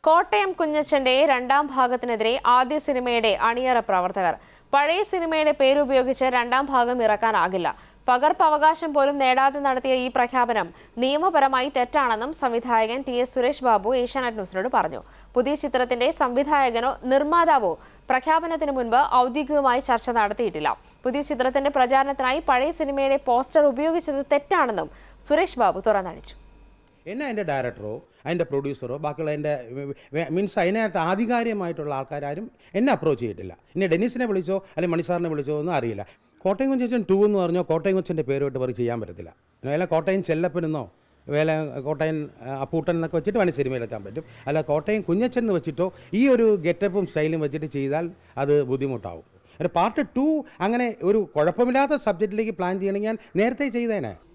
കോട്ടയം കുഞ്ഞച്ചന്റെ രണ്ടാം ഭാഗത്തിനെതിരെ ആദ്യ സിനിമയുടെ അണിയറ പ്രവർത്തകർ പഴയ സിനിമയുടെ പേരുപയോഗിച്ച് രണ്ടാം ഭാഗം ഇറക്കാനാകില്ല പകർപ്പവകാശം പോലും നേടാതെ നടത്തിയ ഈ പ്രഖ്യാപനം നിയമപരമായി തെറ്റാണെന്നും സംവിധായകൻ ടി എസ് സുരേഷ് ബാബു ഏഷ്യാനെറ്റ് ന്യൂസിനോട് പറഞ്ഞു പുതിയ ചിത്രത്തിന്റെ സംവിധായകനോ നിർമ്മാതാവോ പ്രഖ്യാപനത്തിന് മുൻപ് ഔദ്യോഗികമായി ചർച്ച നടത്തിയിട്ടില്ല പുതിയ ചിത്രത്തിന്റെ പ്രചാരണത്തിനായി പഴയ സിനിമയുടെ പോസ്റ്റർ ഉപയോഗിച്ചത് തെറ്റാണെന്നും സുരേഷ് ബാബു തുറന്നടിച്ചു എന്നെ അതിൻ്റെ ഡയറക്ടറോ അതിൻ്റെ പ്രൊഡ്യൂസറോ ബാക്കിയുള്ള എൻ്റെ മീൻസ് അതിനായിട്ട് ആധികാരികമായിട്ടുള്ള ആൾക്കാരും എന്നെ അപ്രോച്ച് ചെയ്തിട്ടില്ല ഇനി ഡെന്നിസിനെ വിളിച്ചോ അല്ലെങ്കിൽ മണിസാറിനെ വിളിച്ചോ ഒന്നും അറിയില്ല കോട്ടയം കൊച്ചൻ ടു എന്ന് പറഞ്ഞോ കോട്ടയം കൊച്ചൻ്റെ പേരുമായിട്ട് പറയും ചെയ്യാൻ പറ്റത്തില്ല വേല കോട്ടയം ചെല്ലപ്പനെന്നോ വേല കോട്ടയം ആ, അപ്പൂട്ടൻ എന്നൊക്കെ വെച്ചിട്ട് വേണമെങ്കിൽ സിനിമ എടുക്കാൻ പറ്റും അല്ല കോട്ടയം കുഞ്ഞച്ചൻ എന്ന് വെച്ചിട്ടോ ഈ ഒരു ഗെറ്റപ്പും സ്റ്റൈലും വെച്ചിട്ട് ചെയ്താൽ അത് ബുദ്ധിമുട്ടാവും ഒരു പാർട്ട് ടു അങ്ങനെ ഒരു കുഴപ്പമില്ലാത്ത സബ്ജക്റ്റിലേക്ക് പ്ലാൻ ചെയ്യണമെങ്കിൽ ഞാൻ നേരത്തെ ചെയ്തേനെ